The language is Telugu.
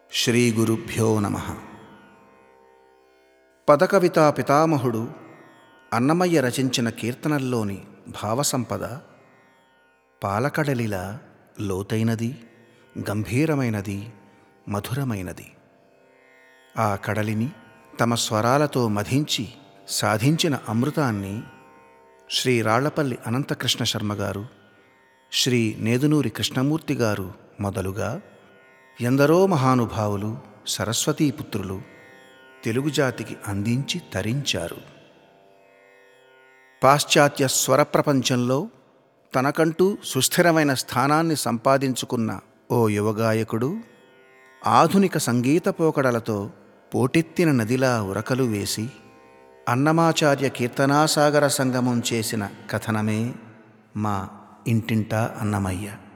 శ్రీ గురుభ్యో నమ పదకవితా పితామహుడు అన్నమయ్య రచించిన కీర్తనల్లోని భావసంపద పాలకడలిలా లోతైనది గంభీరమైనది మధురమైనది ఆ కడలిని తమ స్వరాలతో మధించి సాధించిన అమృతాన్ని శ్రీ రాళ్లపల్లి అనంతకృష్ణ శర్మ గారు శ్రీ నేదునూరి కృష్ణమూర్తి గారు మొదలుగా ఎందరో మహానుభావులు సరస్వతీపుత్రులు తెలుగు జాతికి అందించి తరించారు పాశ్చాత్య స్వర ప్రపంచంలో తనకంటూ సుస్థిరమైన స్థానాన్ని సంపాదించుకున్న ఓ యువగాయకుడు ఆధునిక సంగీత పోకడలతో పోటెత్తిన నదిలా ఉరకలు వేసి అన్నమాచార్య కీర్తనాసాగర సంగమం చేసిన కథనమే మా ఇంటింటా అన్నమయ్య